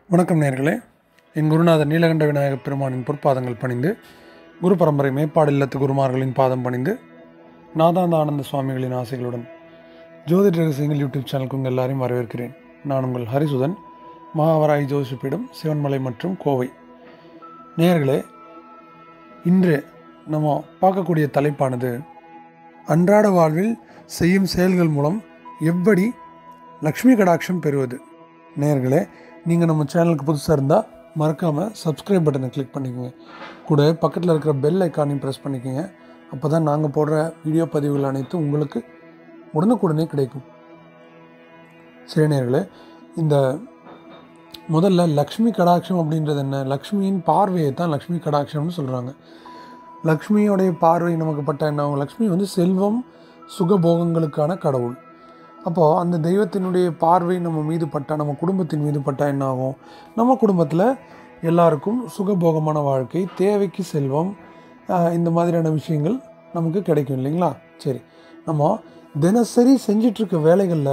வணக்கம் நேர்களே என் குருநாதர் நீலகண்ட விநாயகப் பெருமானின் பொற்பாதங்கள் பணிந்து குரு பரம்பரை மேப்பாடு இல்லத்து குருமார்களின் பாதம் பணிந்து நாதாந்த ஆனந்த சுவாமிகளின் ஆசைகளுடன் ஜோதிட ரகசியங்கள் யூடியூப் சேனலுக்கு உங்கள் எல்லாரையும் வரவேற்கிறேன் நான் உங்கள் ஹரிசுதன் மகாவராய் ஜோசிப்பிடம் சிவன்மலை மற்றும் கோவை நேயர்களே இன்று நம்ம பார்க்கக்கூடிய தலைப்பானது அன்றாட வாழ்வில் செய்யும் செயல்கள் மூலம் எப்படி லக்ஷ்மி கடாட்சம் பெறுவது நேயர்களே நீங்கள் நம்ம சேனலுக்கு புதுசாக இருந்தால் மறக்காமல் சப்ஸ்கிரைப் பட்டனை கிளிக் பண்ணிக்கோங்க கூட பக்கத்தில் இருக்கிற பெல் ஐக்கானையும் ப்ரெஸ் பண்ணிக்கோங்க அப்போ தான் நாங்கள் போடுற வீடியோ பதிவுகள் அனைத்தும் உங்களுக்கு உடனுக்குடனே கிடைக்கும் சரி நேயர்களே இந்த முதல்ல லக்ஷ்மி கடாட்சம் அப்படின்றது என்ன லக்ஷ்மியின் பார்வையை தான் லக்ஷ்மி கடாட்சம்னு சொல்கிறாங்க லக்ஷ்மியோடைய பார்வை நமக்கு பட்ட என்ன ஆகும் லக்ஷ்மி வந்து செல்வம் சுகபோகங்களுக்கான கடவுள் அப்போது அந்த தெய்வத்தினுடைய பார்வை நம்ம மீது பட்டால் நம்ம குடும்பத்தின் மீது பட்டால் என்ன ஆகும் நம்ம குடும்பத்தில் எல்லாருக்கும் சுகபோகமான வாழ்க்கை தேவைக்கு செல்வம் ஆஹ் இந்த மாதிரியான விஷயங்கள் நமக்கு கிடைக்கும் இல்லைங்களா சரி நம்ம தினசரி செஞ்சிட்ருக்க வேலைகளில்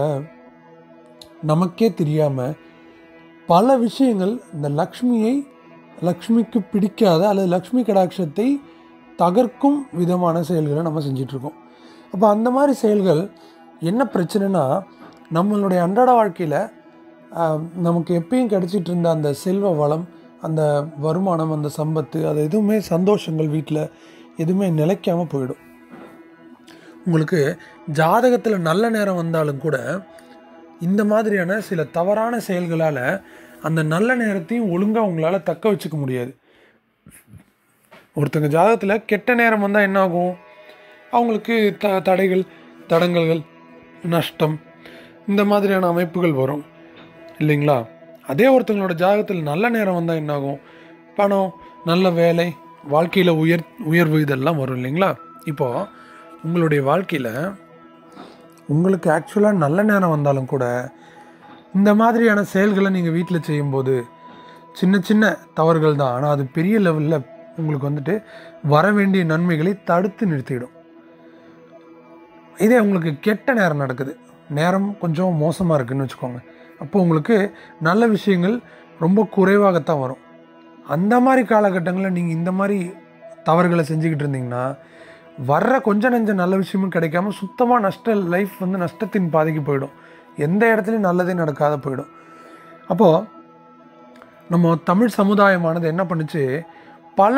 நமக்கே தெரியாமல் பல விஷயங்கள் இந்த லக்ஷ்மியை லக்ஷ்மிக்கு பிடிக்காத அல்லது லக்ஷ்மி கடாட்சத்தை தகர்க்கும் விதமான செயல்களை நம்ம செஞ்சிட்ருக்கோம் அப்போ அந்த மாதிரி செயல்கள் என்ன பிரச்சனைனா நம்மளுடைய அன்றாட வாழ்க்கையில் நமக்கு எப்பயும் கிடைச்சிட்டு இருந்த அந்த செல்வ வளம் அந்த வருமானம் அந்த சம்பத்து அது எதுவுமே சந்தோஷங்கள் வீட்டில் எதுவுமே நிலைக்காமல் போயிடும் உங்களுக்கு ஜாதகத்தில் நல்ல நேரம் வந்தாலும் கூட இந்த மாதிரியான சில தவறான செயல்களால் அந்த நல்ல நேரத்தையும் ஒழுங்காக உங்களால் தக்க வச்சுக்க முடியாது ஒருத்தங்க ஜாதகத்தில் கெட்ட நேரம் வந்தால் என்ன ஆகும் அவங்களுக்கு த தடைகள் தடங்கல்கள் நஷ்டம் இந்த மாதிரியான அமைப்புகள் வரும் இல்லைங்களா அதே ஒருத்தங்களோட ஜாதகத்தில் நல்ல நேரம் வந்தால் என்னாகும் பணம் நல்ல வேலை வாழ்க்கையில் உயர் உயர்வு இதெல்லாம் வரும் இல்லைங்களா இப்போது உங்களுடைய வாழ்க்கையில் உங்களுக்கு ஆக்சுவலாக நல்ல நேரம் வந்தாலும் கூட இந்த மாதிரியான செயல்களை நீங்கள் வீட்டில் செய்யும்போது சின்ன சின்ன தவறுகள் தான் ஆனால் அது பெரிய லெவலில் உங்களுக்கு வந்துட்டு வர வேண்டிய நன்மைகளை தடுத்து நிறுத்திடும் இதே உங்களுக்கு கெட்ட நேரம் நடக்குது நேரம் கொஞ்சம் மோசமாக இருக்குதுன்னு வச்சுக்கோங்க அப்போ உங்களுக்கு நல்ல விஷயங்கள் ரொம்ப குறைவாகத்தான் வரும் அந்த மாதிரி காலகட்டங்களில் நீங்கள் இந்த மாதிரி தவறுகளை செஞ்சுக்கிட்டு இருந்தீங்கன்னா வர்ற கொஞ்ச நெஞ்ச நல்ல விஷயமும் கிடைக்காம சுத்தமாக நஷ்ட லைஃப் வந்து நஷ்டத்தின் பாதைக்கு போயிடும் எந்த இடத்துலையும் நல்லதே நடக்காத போயிடும் அப்போது நம்ம தமிழ் சமுதாயமானது என்ன பண்ணுச்சு பல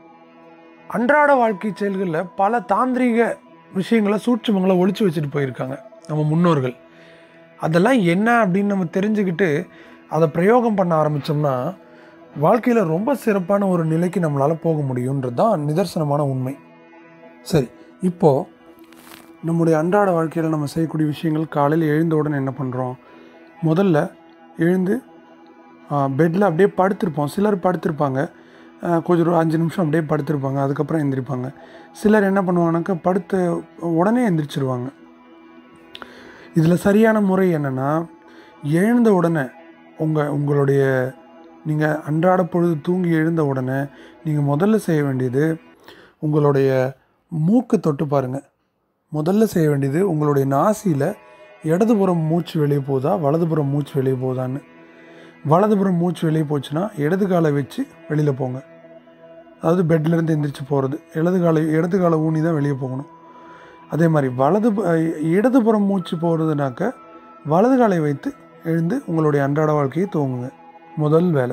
அன்றாட வாழ்க்கை செயல்களில் பல தாந்திரீக விஷயங்களை சூட்சுமங்களை ஒழிச்சு வச்சுட்டு போயிருக்காங்க நம்ம முன்னோர்கள் அதெல்லாம் என்ன அப்படின்னு நம்ம தெரிஞ்சுக்கிட்டு அதை பிரயோகம் பண்ண ஆரம்பித்தோம்னா வாழ்க்கையில் ரொம்ப சிறப்பான ஒரு நிலைக்கு நம்மளால் போக முடியுன்றது தான் நிதர்சனமான உண்மை சரி இப்போது நம்முடைய அன்றாட வாழ்க்கையில் நம்ம செய்யக்கூடிய விஷயங்கள் காலையில் எழுந்த உடனே என்ன பண்ணுறோம் முதல்ல எழுந்து பெட்டில் அப்படியே படுத்திருப்போம் சிலர் படுத்திருப்பாங்க ஆஹ் கொஞ்சம் ஒரு அஞ்சு நிமிஷம் அப்படியே படுத்திருப்பாங்க அதுக்கப்புறம் எந்திரிப்பாங்க சிலர் என்ன பண்ணுவாங்கனாக்கா படுத்த உடனே எந்திரிச்சிருவாங்க இதில் சரியான முறை என்னென்னா எழுந்த உடனே உங்கள் உங்களுடைய நீங்கள் அன்றாட பொழுது தூங்கி எழுந்த உடனே நீங்கள் முதல்ல செய்ய வேண்டியது உங்களுடைய மூக்கு தொட்டு பாருங்கள் முதல்ல செய்ய வேண்டியது உங்களுடைய நாசியில் இடதுபுறம் மூச்சு வெளியே போகுதா வலதுபுறம் மூச்சு வெளியே போகுதான்னு வலதுபுறம் மூச்சு வெளியே போச்சுன்னா இடது காலை வச்சு வெளியில் போங்க அதாவது பெட்லேருந்து எந்திரிச்சு போகிறது இடது காலை இடது காலை ஊனி தான் வெளியே போகணும் அதே மாதிரி வலது இடதுபுறம் மூச்சு போகிறதுனாக்க வலது காலை வைத்து எழுந்து உங்களுடைய அன்றாட வாழ்க்கையை துவங்குங்க முதல் வேலை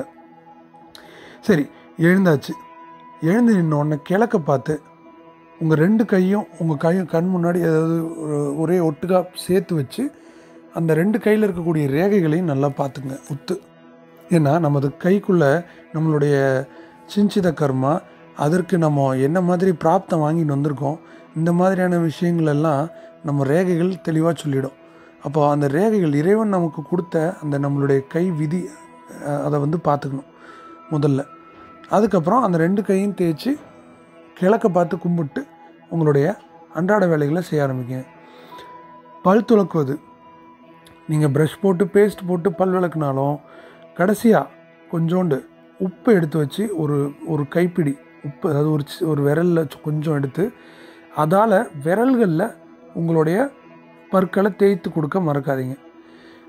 சரி எழுந்தாச்சு எழுந்து நின்ன உடனே கிழக்க பார்த்து உங்கள் ரெண்டு கையும் உங்கள் கையும் கண் முன்னாடி ஏதாவது ஒரு- ஒரே ஒட்டுக்கா சேர்த்து வச்சு அந்த ரெண்டு கையில் இருக்கக்கூடிய ரேகைகளையும் நல்லா பார்த்துங்க உத்து ஏன்னா நமது கைக்குள்ளே நம்மளுடைய சிஞ்சித கர்மா அதற்கு நம்ம என்ன மாதிரி பிராப்தம் வாங்கிட்டு வந்திருக்கோம் இந்த மாதிரியான விஷயங்கள் எல்லாம் நம்ம ரேகைகள் தெளிவாக சொல்லிடும் அப்போ அந்த ரேகைகள் இறைவன் நமக்கு கொடுத்த அந்த நம்மளுடைய கை விதி அஹ், அதை வந்து பார்த்துக்கணும் முதல்ல அதுக்கப்புறம் அந்த ரெண்டு கையும் தேய்ச்சி கிழக்க பார்த்து கும்பிட்டு உங்களுடைய அன்றாட வேலைகளை செய்ய ஆரம்பிங்க பல் துலக்குவது நீங்கள் ப்ரஷ் போட்டு பேஸ்ட் போட்டு பல் விளக்குனாலும் கடைசியாக கொஞ்சோண்டு உப்பு எடுத்து வச்சு ஒரு ஒரு கைப்பிடி உப்பு அதாவது ஒரு சி- ஒரு விரலில் கொஞ்சம் எடுத்து அதால் விரல்களில் உங்களுடைய பற்களை தேய்த்து கொடுக்க மறக்காதீங்க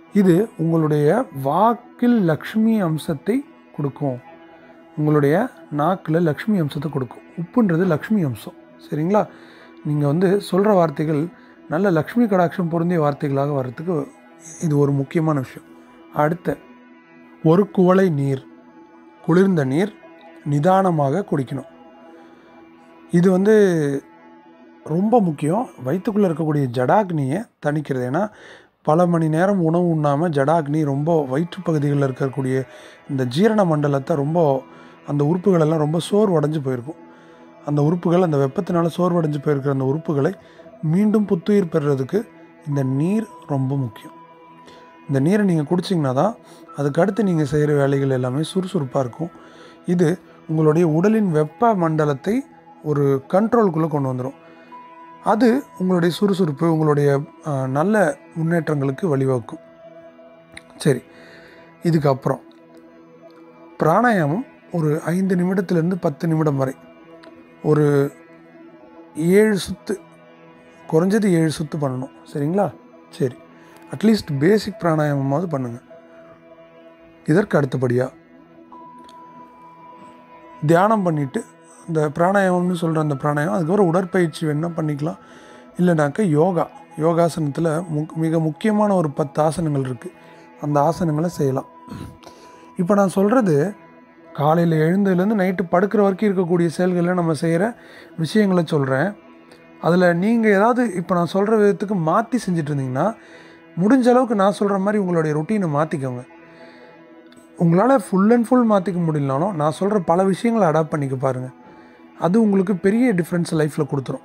இது உங்களுடைய வாக்கில் லக்ஷ்மி அம்சத்தை கொடுக்கும் உங்களுடைய நாக்கில் லக்ஷ்மி அம்சத்தை கொடுக்கும் உப்புன்றது லக்ஷ்மி அம்சம் சரிங்களா நீங்கள் வந்து சொல்கிற வார்த்தைகள் நல்ல லக்ஷ்மி கடாட்சம் பொருந்திய வார்த்தைகளாக வர்றதுக்கு இது ஒரு முக்கியமான விஷயம் அடுத்த ஒரு குவளை நீர் குளிர்ந்த நீர் நிதானமாக குடிக்கணும் இது வந்து ரொம்ப முக்கியம் வயிற்றுக்குள்ளே இருக்கக்கூடிய ஜடாக்னியை தணிக்கிறது ஏன்னா பல மணி நேரம் உணவு உண்ணாமல் ஜடாக்னி ரொம்ப வயிற்று பகுதிகளில் இருக்கக்கூடிய இந்த ஜீரண மண்டலத்தை ரொம்ப அந்த உறுப்புகள் எல்லாம் ரொம்ப சோர்வடைஞ்சு போயிருக்கும் அந்த உறுப்புகள் அந்த வெப்பத்தினால சோர்வடைஞ்சு போயிருக்கிற அந்த உறுப்புகளை மீண்டும் புத்துயிர் பெறுறதுக்கு இந்த நீர் ரொம்ப முக்கியம் இந்த நீரை நீங்கள் குடிச்சிங்கன்னா தான் அதுக்கு அடுத்து நீங்கள் செய்கிற வேலைகள் எல்லாமே சுறுசுறுப்பாக இருக்கும் இது உங்களுடைய உடலின் வெப்ப மண்டலத்தை ஒரு கண்ட்ரோலுக்குள்ளே கொண்டு வந்துடும் அது உங்களுடைய சுறுசுறுப்பு உங்களுடைய அஹ், நல்ல முன்னேற்றங்களுக்கு வழிவகுக்கும் சரி இதுக்கப்புறம் பிராணாயாமம் ஒரு ஐந்து நிமிடத்துலேருந்து பத்து நிமிடம் வரை ஒரு ஏழு சுத்து குறைஞ்சது ஏழு சுத்து பண்ணணும் சரிங்களா சரி அட்லீஸ்ட் பேசிக் பிராணாயாமமாவது பண்ணுங்கள் இதற்கு அடுத்தபடியாக தியானம் பண்ணிவிட்டு இந்த பிராணாயாமம்னு சொல்கிற அந்த பிராணாயாமம் அதுக்கப்புறம் உடற்பயிற்சி வேணால் பண்ணிக்கலாம் இல்லைனாக்கா யோகா யோகாசனத்தில் முக் மிக முக்கியமான ஒரு பத்து ஆசனங்கள் இருக்குது அந்த ஆசனங்களை செய்யலாம் இப்போ நான் சொல்கிறது காலையில் எழுந்ததுலேருந்து நைட்டு படுக்கிற வரைக்கும் இருக்கக்கூடிய செயல்களில் நம்ம செய்கிற விஷயங்களை சொல்கிறேன் அதில் நீங்கள் ஏதாவது இப்போ நான் சொல்கிற விதத்துக்கு மாற்றி செஞ்சுட்டு இருந்தீங்கன்னா முடிஞ்ச அளவுக்கு நான் சொல்கிற மாதிரி உங்களுடைய ரொட்டீனை மாற்றிக்கோங்க உங்களால் ஃபுல் அண்ட் ஃபுல் மாற்றிக்க முடியலனாலும் நான் சொல்கிற பல விஷயங்களை அடாப்ட் பண்ணிக்க பாருங்கள் அது உங்களுக்கு பெரிய டிஃப்ரென்ஸ் லைஃப்பில் கொடுத்துரும்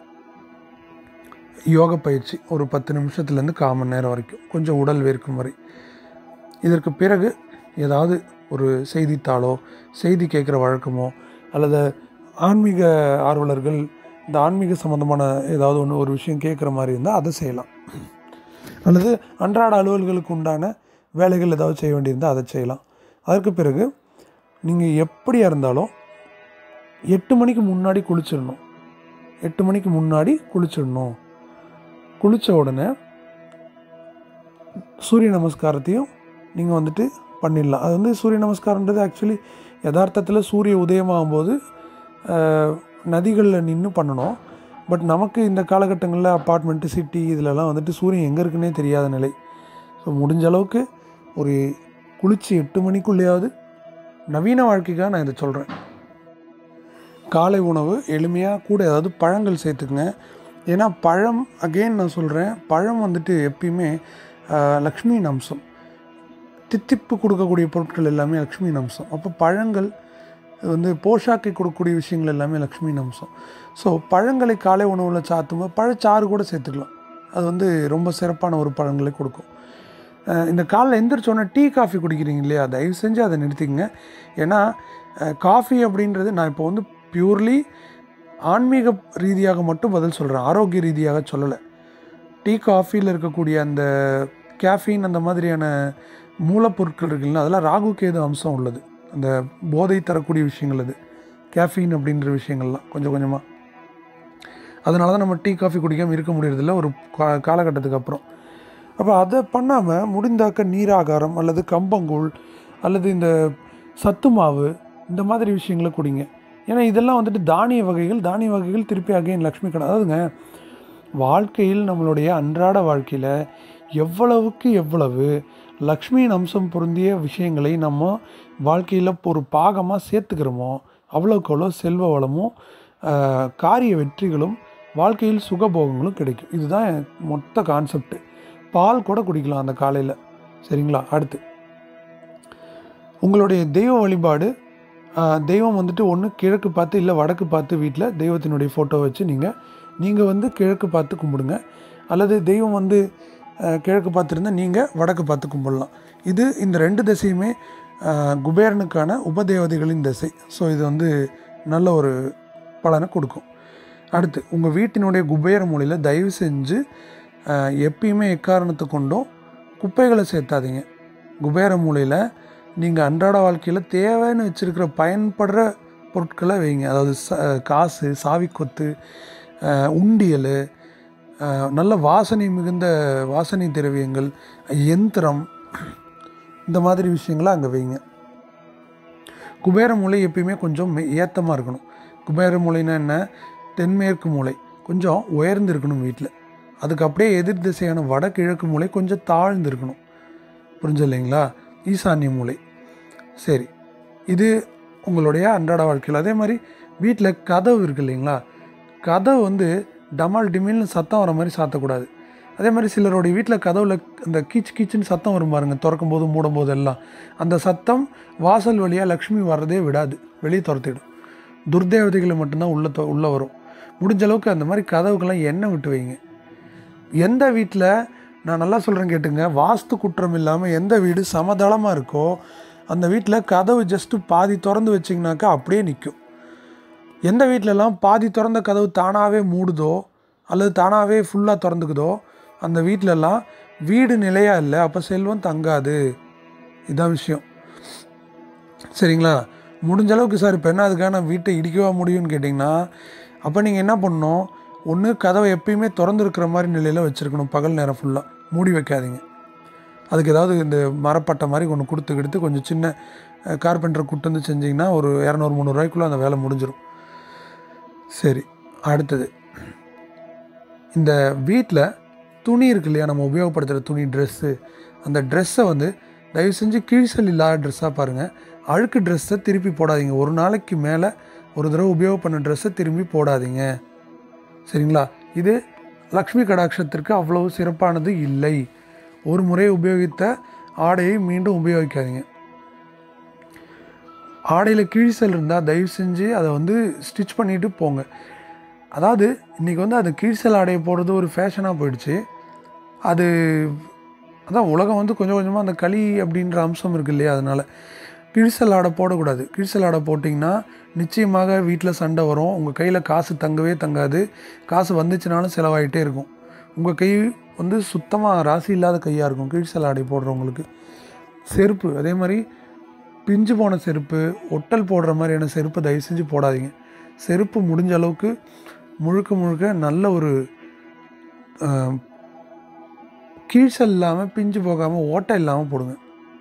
யோக பயிற்சி ஒரு பத்து நிமிஷத்துலேருந்து கால் மணி நேரம் வரைக்கும் கொஞ்சம் உடல் வேர்க்கும் வரை இதற்கு பிறகு ஏதாவது ஒரு செய்தித்தாளோ செய்தி கேட்குற வழக்கமோ அல்லது ஆன்மீக ஆர்வலர்கள் இந்த ஆன்மீக சம்மந்தமான ஏதாவது ஒன்று ஒரு விஷயம் கேட்குற மாதிரி இருந்தால் அதை செய்யலாம் அல்லது அன்றாட அலுவல்களுக்கு உண்டான வேலைகள் ஏதாவது செய்ய வேண்டியிருந்தால் அதை செய்யலாம் அதற்கு பிறகு நீங்கள் எப்படியா இருந்தாலும் எட்டு மணிக்கு முன்னாடி குளிச்சிடணும் எட்டு மணிக்கு முன்னாடி குளிச்சிடணும் குளித்த உடனே சூரிய நமஸ்காரத்தையும் நீங்கள் வந்துட்டு பண்ணிடலாம் அது வந்து சூரிய நமஸ்காரன்றது ஆக்சுவலி யதார்த்தத்தில் சூரிய உதயமாகும்போது ஆஹ், நதிகளில் நின்று பண்ணணும் பட் நமக்கு இந்த காலகட்டங்களில் அப்பார்ட்மெண்ட்டு சிட்டி இதிலலாம் வந்துட்டு சூரியன் எங்கே இருக்குன்னே தெரியாத நிலை ஸோ முடிஞ்ச அளவுக்கு ஒரு குளிச்சு எட்டு மணிக்குள்ளேயாவது நவீன வாழ்க்கைக்காக நான் இதை சொல்கிறேன் காலை உணவு எளிமையாக கூட ஏதாவது பழங்கள் சேர்த்துக்குங்க ஏன்னா பழம் அகெயின் நான் சொல்கிறேன் பழம் வந்துட்டு எப்பயுமே ஆஹ், லக்ஷ்மியின் அம்சம் தித்திப்பு கொடுக்கக்கூடிய பொருட்கள் எல்லாமே லக்ஷ்மியின் அம்சம் அப்போ பழங்கள் வந்து போஷாக்கை கொடுக்கக்கூடிய விஷயங்கள் எல்லாமே லக்ஷ்மியின் அம்சம் ஸோ பழங்களை காலை உணவில் சாத்தும்போது பழச்சாறு கூட சேர்த்துக்கலாம் அது வந்து ரொம்ப சிறப்பான ஒரு பழங்களை கொடுக்கும் அஹ் இந்த காலைல எந்திரிச்சோன்னே டீ காஃபி குடிக்கிறீங்க இல்லையா தயவு செஞ்சு அதை நிறுத்திக்கங்க ஏன்னா காஃபி அப்படின்றது நான் இப்போ வந்து பியூர்லி ஆன்மீக ரீதியாக மட்டும் பதில் சொல்கிறேன் ஆரோக்கிய ரீதியாக சொல்லலை டீ காஃபியில் இருக்கக்கூடிய அந்த கேஃபீன் அந்த மாதிரியான மூலப்பொருட்கள் இருக்குல்ல அதெல்லாம் ராகு கேது அம்சம் உள்ளது அந்த போதை தரக்கூடிய விஷயங்கள் அது கேஃபீன் அப்படின்ற விஷயங்கள்லாம் கொஞ்சம் கொஞ்சமாக அதனால தான் நம்ம டீ காஃபி குடிக்காமல் இருக்க முடியறதில்ல ஒரு கா- காலகட்டத்துக்கு அப்புறம் அப்போ அதை பண்ணாமல் முடிந்தாக்க நீராகாரம் அல்லது கம்பங்கூழ் அல்லது இந்த சத்து மாவு இந்த மாதிரி விஷயங்களை குடிங்க ஏன்னா இதெல்லாம் வந்துட்டு தானிய வகைகள் தானிய வகைகள் திருப்பி அகைன் லக்ஷ்மி கடன் அதாவதுங்க வாழ்க்கையில் நம்மளுடைய அன்றாட வாழ்க்கையில் எவ்வளவுக்கு எவ்வளவு லக்ஷ்மியின் அம்சம் பொருந்திய விஷயங்களை நம்ம வாழ்க்கையில் ஒரு பாகமாக சேர்த்துக்கிறோமோ அவ்வளோக்கு அவ்வளோ செல்வ வளமும் ஆஹ், காரிய வெற்றிகளும் வாழ்க்கையில் சுகபோகங்களும் கிடைக்கும் இதுதான் மொத்த கான்செப்ட் பால் கூட குடிக்கலாம் அந்த காலையில் சரிங்களா அடுத்து உங்களுடைய தெய்வ வழிபாடு ஆஹ், தெய்வம் வந்துட்டு ஒன்று கிழக்கு பார்த்து இல்லை வடக்கு பார்த்து வீட்டில் தெய்வத்தினுடைய ஃபோட்டோ வச்சு நீங்கள் நீங்கள் வந்து கிழக்கு பார்த்து கும்பிடுங்க அல்லது தெய்வம் வந்து ஆஹ், கிழக்கு பார்த்துருந்தா நீங்கள் வடக்கு பார்த்து கும்பிடலாம் இது இந்த ரெண்டு திசையுமே ஆஹ், குபேரனுக்கான உபதேவதைகளின் திசை ஸோ இது வந்து நல்ல ஒரு பலனை கொடுக்கும் அடுத்து உங்கள் வீட்டினுடைய குபேர மூலையில் தயவு செஞ்சு ஆஹ், எப்பயுமே எக்காரணத்தை கொண்டும் குப்பைகளை சேர்த்தாதீங்க குபேர மூலையில் நீங்கள் அன்றாட வாழ்க்கையில் தேவைன்னு வச்சுருக்கிற பயன்படுற பொருட்களை வைங்க அதாவது ச காசு சாவி கொத்து ஆஹ், உண்டியல் அஹ், நல்ல வாசனை மிகுந்த வாசனை திரவியங்கள் யந்திரம் இந்த மாதிரி விஷயங்களை அங்கே வைங்க குபேர மூலை எப்பயுமே கொஞ்சம் ஏத்தமாக இருக்கணும் குபேர மூலைன்னா என்ன தென்மேற்கு மூலை கொஞ்சம் உயர்ந்து இருக்கணும் வீட்டில் அதுக்கு அப்படியே எதிர் திசையான வடகிழக்கு மூலை கொஞ்சம் தாழ்ந்து இருக்கணும் புரிஞ்சு இல்லைங்களா ஈசான்ய மூலை சரி இது உங்களுடைய அன்றாட வாழ்க்கையில் அதே மாதிரி வீட்டில் கதவு இருக்கு இல்லைங்களா கதவு வந்து டமால் டிமில்னு சத்தம் வர மாதிரி சாத்தக்கூடாது அதே மாதிரி சிலருடைய வீட்டில் கதவுல அந்த கீச் கீச்சுன்னு சத்தம் வரும் பாருங்க திறக்கும் போது மூடும் போது எல்லாம் அந்த சத்தம் வாசல் வழியாக லக்ஷ்மி வர்றதே விடாது வெளியே துரத்திடும் துர்தேவதைகளை மட்டும்தான் உள்ள தொ- உள்ள வரும் முடிஞ்ச அளவுக்கு அந்த மாதிரி கதவுக்கெல்லாம் எண்ணெய் விட்டு வைங்க எந்த வீட்டில் நான் நல்லா சொல்கிறேன் கேட்டுங்க வாஸ்து குற்றம் இல்லாமல் எந்த வீடு சமதளமாக இருக்கோ அந்த வீட்டில் கதவு ஜஸ்ட்டு பாதி திறந்து வச்சிங்கனாக்கா அப்படியே நிற்கும் எந்த வீட்டிலலாம் பாதி திறந்த கதவு தானாகவே மூடுதோ அல்லது தானாகவே ஃபுல்லாக திறந்துக்குதோ அந்த வீட்டிலலாம் வீடு நிலையாக இல்லை அப்போ செல்வம் தங்காது இதான் விஷயம் சரிங்களா முடிஞ்ச அளவுக்கு சார் இப்போ என்ன அதுக்காக நான் வீட்டை இடிக்கவா முடியும்னு கேட்டிங்கன்னா அப்போ நீங்கள் என்ன பண்ணணும் ஒன்று கதவை எப்பயுமே திறந்துருக்கிற மாதிரி நிலையில் வச்சுருக்கணும் பகல் நேரம் ஃபுல்லாக மூடி வைக்காதீங்க அதுக்கு ஏதாவது இந்த மரப்பட்டை மாதிரி ஒன்று கொடுத்து கொடுத்து கொஞ்சம் சின்ன கார்பெண்டர் கூட்டு வந்து செஞ்சிங்கன்னா ஒரு இரநூறு முந்நூறுரூவாய்க்குள்ளே அந்த வேலை முடிஞ்சிடும் சரி அடுத்தது இந்த வீட்டில் துணி இருக்கு இல்லையா நம்ம உபயோகப்படுத்துகிற துணி ட்ரெஸ்ஸு அந்த ட்ரெஸ்ஸை வந்து தயவு செஞ்சு கிழிசல் இல்லாத ட்ரெஸ்ஸாக பாருங்கள் அழுக்கு ட்ரெஸ்ஸை திருப்பி போடாதீங்க ஒரு நாளைக்கு மேலே ஒரு தடவை உபயோகம் பண்ண ட்ரெஸ்ஸை திரும்பி போடாதீங்க சரிங்களா இது லக்ஷ்மி கடாட்சத்திற்கு அவ்வளவு சிறப்பானது இல்லை ஒரு முறை உபயோகித்த ஆடையை மீண்டும் உபயோகிக்காதீங்க ஆடையில் கிழிசல் இருந்தால் தயவு செஞ்சு அதை வந்து ஸ்டிச் பண்ணிட்டு போங்க அதாவது இன்றைக்கி வந்து அது கிழிசல் ஆடையை போடுறது ஒரு ஃபேஷனாக போயிடுச்சு அது அதான் உலகம் வந்து கொஞ்சம் கொஞ்சமாக அந்த களி அப்படின்ற அம்சம் இருக்கு இல்லையா அதனால் கிழிசல் ஆடை போடக்கூடாது கிழிசல் ஆடை போட்டிங்கன்னா நிச்சயமாக வீட்டில் சண்டை வரும் உங்கள் கையில் காசு தங்கவே தங்காது காசு வந்துச்சுனாலும் செலவாயிட்டே இருக்கும் உங்கள் கை வந்து சுத்தமாக ராசி இல்லாத கையாக இருக்கும் கிழிசல் ஆடை போடுறவங்களுக்கு செருப்பு அதே மாதிரி பிஞ்சு போன செருப்பு ஒட்டல் போடுற மாதிரியான செருப்பு தயவு செஞ்சு போடாதீங்க செருப்பு முடிஞ்ச அளவுக்கு முழுக்க முழுக்க நல்ல ஒரு ஆஹ், கீழ்சல் இல்லாமல் பிஞ்சு போகாமல் ஓட்டை இல்லாமல் போடுங்க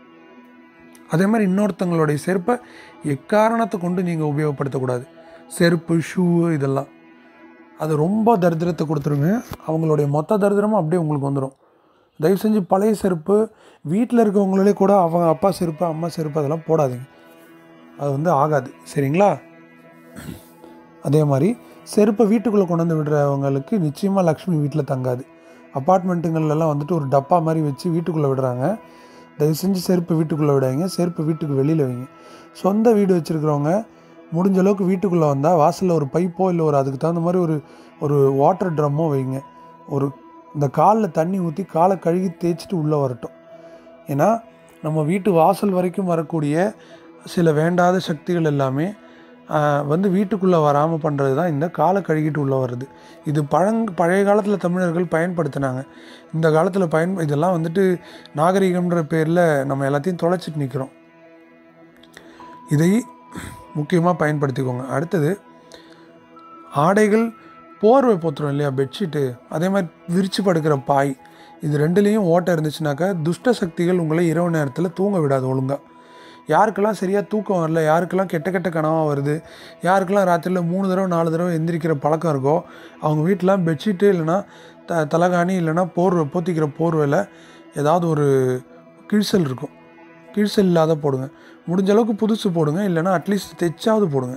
அதே மாதிரி இன்னொருத்தங்களுடைய செருப்பை எக்காரணத்தை கொண்டு நீங்கள் உபயோகப்படுத்தக்கூடாது செருப்பு ஷூ இதெல்லாம் அது ரொம்ப தரித்திரத்தை கொடுத்துருங்க அவங்களுடைய மொத்த தரித்திரமும் அப்படியே உங்களுக்கு வந்துடும் தயவு செஞ்சு பழைய செருப்பு வீட்டில் இருக்கவங்களே கூட அவங்க அப்பா செருப்பு அம்மா செருப்பு அதெல்லாம் போடாதீங்க அது வந்து ஆகாது சரிங்களா அதே மாதிரி செருப்பை வீட்டுக்குள்ளே கொண்டு வந்து விடுறவங்களுக்கு நிச்சயமாக லக்ஷ்மி வீட்டில் தங்காது அப்பார்ட்மெண்ட்டுங்கள்லாம் வந்துட்டு ஒரு டப்பா மாதிரி வச்சு வீட்டுக்குள்ளே விடுறாங்க தயவு செஞ்சு செருப்பு வீட்டுக்குள்ளே விடாதீங்க செருப்பு வீட்டுக்கு வெளியில் வைங்க சொந்த வீடு வச்சுருக்கிறவங்க முடிஞ்ச அளவுக்கு வீட்டுக்குள்ளே வந்தால் வாசலில் ஒரு பைப்போ இல்லை ஒரு அதுக்கு தகுந்த மாதிரி ஒரு ஒரு வாட்டர் ட்ரம்மோ வைங்க ஒரு இந்த காலில் தண்ணி ஊற்றி காலை கழுகி தேய்ச்சிட்டு உள்ளே வரட்டும் ஏன்னா நம்ம வீட்டு வாசல் வரைக்கும் வரக்கூடிய சில வேண்டாத சக்திகள் எல்லாமே ஆஹ், வந்து வீட்டுக்குள்ளே வராமல் பண்ணுறது தான் இந்த காலை கழுகிட்டு உள்ளே வருது இது பழங் பழைய காலத்தில் தமிழர்கள் பயன்படுத்தினாங்க இந்த காலத்தில் பயன் இதெல்லாம் வந்துட்டு நாகரிகம்ன்ற பேரில் நம்ம எல்லாத்தையும் தொலைச்சிட்டு நிற்கிறோம் இதை முக்கியமாக பயன்படுத்திக்கோங்க அடுத்தது ஆடைகள் போர்வை போத்துறோம் இல்லையா பெட்ஷீட்டு அதே மாதிரி விரிச்சு படுக்கிற பாய் இது ரெண்டுலேயும் ஓட்டை இருந்துச்சுனாக்கா துஷ்ட சக்திகள் உங்களை இரவு நேரத்தில் தூங்க விடாது ஒழுங்காக யாருக்கெல்லாம் சரியாக தூக்கம் வரல யாருக்கெல்லாம் கெட்ட கெட்ட கனவாக வருது யாருக்கெல்லாம் ராத்திரியில் மூணு தடவை நாலு தடவை எந்திரிக்கிற பழக்கம் இருக்கோ அவங்க வீட்டில் பெட்ஷீட்டு இல்லைன்னா த தலகாணி இல்லைன்னா போர்வை போத்திக்கிற போர்வையில் ஏதாவது ஒரு கிழிசல் இருக்கும் கிழிசல் இல்லாத போடுங்க முடிஞ்ச அளவுக்கு புதுசு போடுங்க இல்லைன்னா அட்லீஸ்ட் தைச்சாவது போடுங்க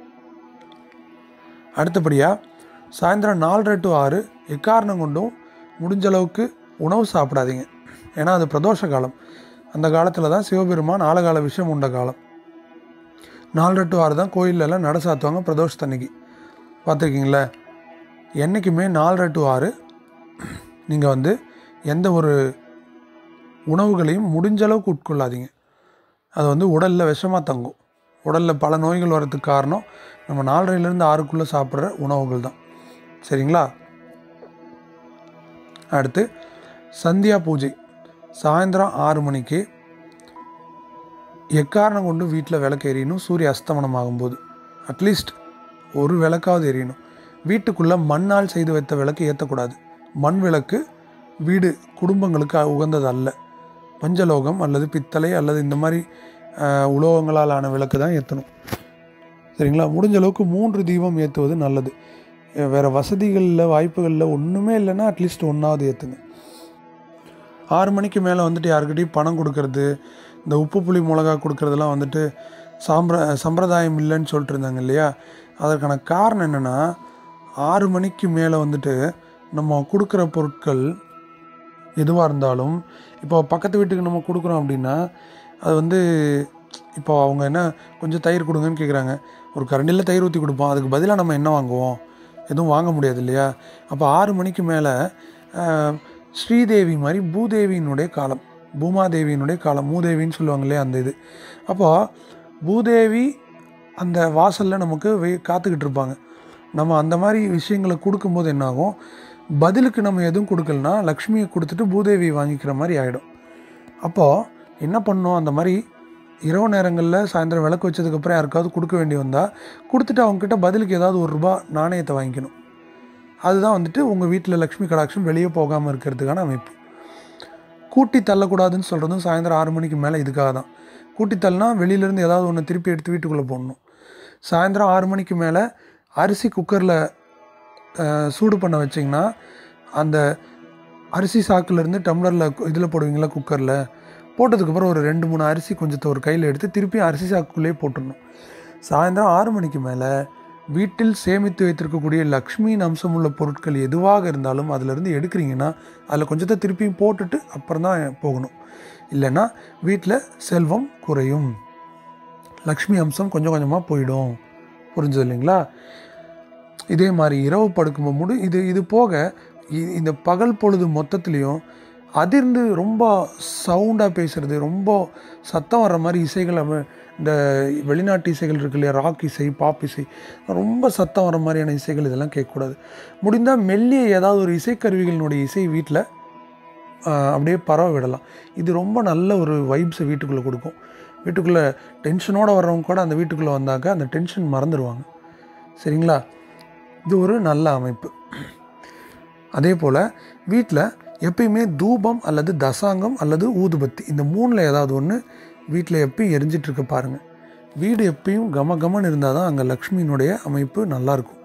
அடுத்தபடியாக சாயந்தரம் நாலரை டு ஆறு எக்காரணம் கொண்டும் முடிஞ்ச அளவுக்கு உணவு சாப்பிடாதீங்க ஏன்னா அது பிரதோஷ காலம் அந்த காலத்தில் தான் சிவபெருமான் ஆழகால விஷம் உண்ட காலம் நாலரை டு ஆறு தான் கோயிலெல்லாம் நட சாத்துவாங்க பிரதோஷத்தன்னைக்கு பார்த்துருக்கீங்களா என்றைக்குமே நாலரை டு ஆறு நீங்கள் வந்து எந்த ஒரு உணவுகளையும் முடிஞ்ச அளவுக்கு உட்கொள்ளாதீங்க அது வந்து உடலில் விஷமாக தங்கும் உடலில் பல நோய்கள் வரதுக்கு காரணம் நம்ம நாலரைலேருந்து ஆறுக்குள்ளே சாப்பிட்ற உணவுகள் தான் சரிங்களா அடுத்து சந்தியா பூஜை சாயந்தரம் ஆறு மணிக்கு எக்காரணம் கொண்டு வீட்டில் விளக்கு எரியணும் சூரிய அஸ்தமனம் ஆகும்போது அட்லீஸ்ட் ஒரு விளக்காவது எரியணும் வீட்டுக்குள்ளே மண்ணால் செய்து வைத்த விளக்கு ஏற்றக்கூடாது மண் விளக்கு வீடு குடும்பங்களுக்கு உகந்தது அல்ல பஞ்சலோகம் அல்லது பித்தளை அல்லது இந்த மாதிரி அஹ், உலோகங்களால் ஆன விளக்கு தான் ஏற்றணும் சரிங்களா முடிஞ்ச அளவுக்கு மூன்று தீபம் ஏற்றுவது நல்லது அஹ், வேற வசதிகளில் வாய்ப்புகளில் ஒன்றுமே இல்லைன்னா அட்லீஸ்ட் ஒன்றாவது ஏற்றுங்க ஆறு மணிக்கு மேலே வந்துட்டு யாருக்கிட்டையும் பணம் கொடுக்கறது இந்த உப்பு புளி மிளகா கொடுக்கறதெல்லாம் வந்துட்டு சாம்பிர சம்பிரதாயம் இல்லைன்னு சொல்லிட்டு இருந்தாங்க இல்லையா அதற்கான காரணம் என்னென்னா ஆறு மணிக்கு மேலே வந்துட்டு நம்ம கொடுக்குற பொருட்கள் எதுவாக இருந்தாலும் இப்போ பக்கத்து வீட்டுக்கு நம்ம கொடுக்குறோம் அப்படின்னா அது வந்து இப்போ அவங்க என்ன கொஞ்சம் தயிர் கொடுங்கன்னு கேட்குறாங்க ஒரு கரண்டியில் தயிர் ஊற்றி கொடுப்போம் அதுக்கு பதிலாக நம்ம என்ன வாங்குவோம் எதுவும் வாங்க முடியாது இல்லையா அப்போ ஆறு மணிக்கு மேலே ஸ்ரீதேவி மாதிரி பூதேவியினுடைய காலம் பூமாதேவியினுடைய காலம் மூதேவின்னு சொல்லுவாங்க இல்லையா அந்த இது அப்போ பூதேவி அந்த வாசலில் நமக்கு வெய் காத்துக்கிட்டு இருப்பாங்க நம்ம அந்த மாதிரி விஷயங்களை கொடுக்கும்போது என்னாகும் பதிலுக்கு நம்ம எதுவும் கொடுக்கலனா லக்ஷ்மியை கொடுத்துட்டு பூதேவி வாங்கிக்கிற மாதிரி ஆகிடும் அப்போது என்ன பண்ணோம் அந்த மாதிரி இரவு நேரங்களில் சாயந்தரம் விளக்கு வச்சதுக்கப்புறம் யாருக்காவது கொடுக்க வேண்டி வந்தால் கொடுத்துட்டு அவங்கக்கிட்ட பதிலுக்கு ஏதாவது ஒரு ரூபா நாணயத்தை வாங்கிக்கணும் அதுதான் வந்துட்டு உங்கள் வீட்டில் லக்ஷ்மி கடாட்சம் வெளியே போகாமல் இருக்கிறதுக்கான அமைப்பு கூட்டி தள்ளக்கூடாதுன்னு சொல்கிறதும் சாயந்தரம் ஆறு மணிக்கு மேலே இதுக்காக தான் கூட்டி தள்ளினா வெளியிலேருந்து ஏதாவது ஒன்று திருப்பி எடுத்து வீட்டுக்குள்ளே போடணும் சாயந்தரம் ஆறு மணிக்கு மேலே அரிசி குக்கரில் சூடு பண்ண வச்சிங்கன்னா அந்த அரிசி சாக்குலேருந்து டம்ளரில் இதில் போடுவீங்களா குக்கரில் போட்டதுக்கப்புறம் ஒரு ரெண்டு மூணு அரிசி கொஞ்சத்தை ஒரு கையில் எடுத்து திருப்பி அரிசி சாக்குள்ளேயே போட்டுடணும் சாயந்தரம் ஆறு மணிக்கு மேலே வீட்டில் சேமித்து வைத்திருக்கக்கூடிய லக்ஷ்மியின் அம்சமுள்ள பொருட்கள் எதுவாக இருந்தாலும் அதிலிருந்து எடுக்கிறீங்கன்னா அதில் கொஞ்சத்தை திருப்பியும் போட்டுட்டு அப்புறம் தான் போகணும் இல்லைன்னா வீட்டில் செல்வம் குறையும் லக்ஷ்மி அம்சம் கொஞ்சம் கொஞ்சமாக போயிடும் புரிஞ்சது இல்லைங்களா இதே மாதிரி இரவு படுக்கும்போது முடி இது இது போக இ- இந்த பகல் பொழுது மொத்தத்துலேயும் அதிர்ந்து ரொம்ப சவுண்டாக பேசுகிறது ரொம்ப சத்தம் வர்ற மாதிரி இசைகள் அவ- இந்த வெளிநாட்டு இசைகள் இருக்கு இல்லையா ராக் இசை பாப் இசை ரொம்ப சத்தம் வர மாதிரியான இசைகள் இதெல்லாம் கேட்கக்கூடாது முடிந்தால் மெல்லிய ஏதாவது ஒரு இசைக்கருவிகளினுடைய இசை வீட்டில் அப்படியே பரவ விடலாம் இது ரொம்ப நல்ல ஒரு வைப்ஸை வீட்டுக்குள்ளே கொடுக்கும் வீட்டுக்குள்ளே டென்ஷனோடு வர்றவங்க கூட அந்த வீட்டுக்குள்ளே வந்தாக்க அந்த டென்ஷன் மறந்துடுவாங்க சரிங்களா இது ஒரு நல்ல அமைப்பு அதே போல் வீட்டில் எப்பயுமே தூபம் அல்லது தசாங்கம் அல்லது ஊதுபத்தி இந்த மூணில் ஏதாவது ஒன்று வீட்டில் எப்பயும் எரிஞ்சிட்டு இருக்க பாருங்கள் வீடு எப்பயும் கம கமன்னு இருந்தால் தான் அங்கே லக்ஷ்மியினுடைய அமைப்பு நல்லாயிருக்கும்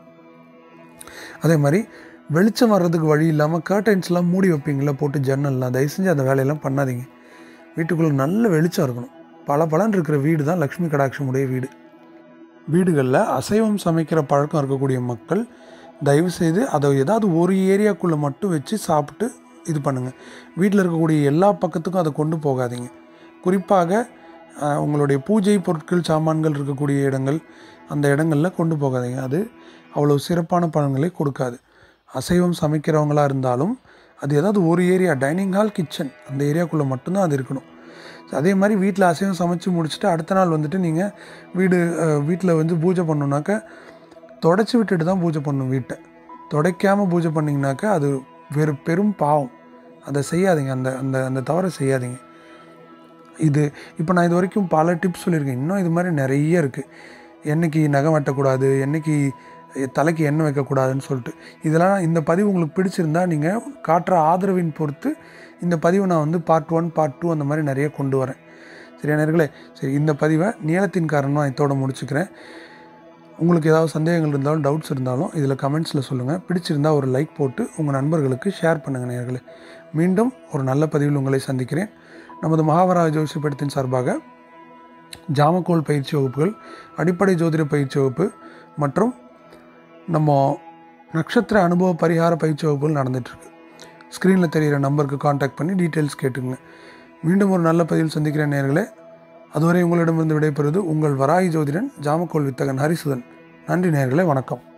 அதே மாதிரி வெளிச்சம் வர்றதுக்கு வழி இல்லாமல் கர்டைன்ஸ்லாம் மூடி வைப்பீங்களா போட்டு ஜன்னல்லாம் தயவு செஞ்சு அந்த வேலையெல்லாம் பண்ணாதீங்க வீட்டுக்குள்ளே நல்ல வெளிச்சம் இருக்கணும் பல பலன் இருக்கிற வீடு தான் லக்ஷ்மி கடாட்சமுடைய வீடு வீடுகளில் அசைவம் சமைக்கிற பழக்கம் இருக்கக்கூடிய மக்கள் தயவு செய்து அதை ஏதாவது ஒரு ஏரியாக்குள்ளே மட்டும் வச்சு சாப்பிட்டு இது பண்ணுங்கள் வீட்டில் இருக்கக்கூடிய எல்லா பக்கத்துக்கும் அதை கொண்டு போகாதீங்க குறிப்பாக அஹ், உங்களுடைய பூஜை பொருட்கள் சாமான்கள் இருக்கக்கூடிய இடங்கள் அந்த இடங்களில் கொண்டு போகாதீங்க அது அவ்வளோ சிறப்பான பலன்களை கொடுக்காது அசைவம் சமைக்கிறவங்களா இருந்தாலும் அது ஏதாவது ஒரு ஏரியா டைனிங் ஹால் கிச்சன் அந்த ஏரியாக்குள்ளே மட்டும்தான் அது இருக்கணும் அதே மாதிரி வீட்டில் அசைவம் சமைச்சு முடிச்சுட்டு அடுத்த நாள் வந்துட்டு நீங்கள் வீடு வீட்டில் வந்து பூஜை பண்ணணுன்னாக்க தொடச்சி விட்டுட்டு தான் பூஜை பண்ணணும் வீட்டை துடைக்காமல் பூஜை பண்ணிங்கனாக்கா அது வெறு பெரும் பாவம் அதை செய்யாதீங்க அந்த அந்த அந்த தவறை செய்யாதீங்க இது இப்போ நான் இது வரைக்கும் பல டிப்ஸ் சொல்லியிருக்கேன் இன்னும் இது மாதிரி நிறைய இருக்குது என்னைக்கு நகம் வெட்டக்கூடாது என்னைக்கு தலைக்கு எண்ணெய் வைக்கக்கூடாதுன்னு சொல்லிட்டு இதெல்லாம் இந்த பதிவு உங்களுக்கு பிடிச்சிருந்தா நீங்கள் காட்டுற ஆதரவின் பொறுத்து இந்த பதிவை நான் வந்து பார்ட் ஒன் பார்ட் டூ அந்த மாதிரி நிறைய கொண்டு வரேன் சரியா நேர்களே சரி இந்த பதிவை நீளத்தின் காரணமாக இதோட முடிச்சுக்கிறேன் உங்களுக்கு ஏதாவது சந்தேகங்கள் இருந்தாலும் டவுட்ஸ் இருந்தாலும் இதில் கமெண்ட்ஸில் சொல்லுங்கள் பிடிச்சிருந்தா ஒரு லைக் போட்டு உங்கள் நண்பர்களுக்கு ஷேர் பண்ணுங்கள் நேர்களே மீண்டும் ஒரு நல்ல பதிவில் உங்களை சந்திக்கிறேன் நமது மகாவராஜ ஜோசிப்படத்தின் சார்பாக ஜாமக்கோல் பயிற்சி வகுப்புகள் அடிப்படை ஜோதிட பயிற்சி வகுப்பு மற்றும் நம்ம நட்சத்திர அனுபவ பரிகார பயிற்சி வகுப்புகள் நடந்துகிட்ருக்கு ஸ்க்ரீனில் தெரிகிற நம்பருக்கு காண்டாக்ட் பண்ணி டீட்டெயில்ஸ் கேட்டுங்க மீண்டும் ஒரு நல்ல பதிவில் சந்திக்கிறேன் நேர்களே அதுவரை உங்களிடமிருந்து விடைபெறுவது உங்கள் வராகி ஜோதிடன் ஜாமக்கோல் வித்தகன் ஹரிசுதன் நன்றி நேர்களே வணக்கம்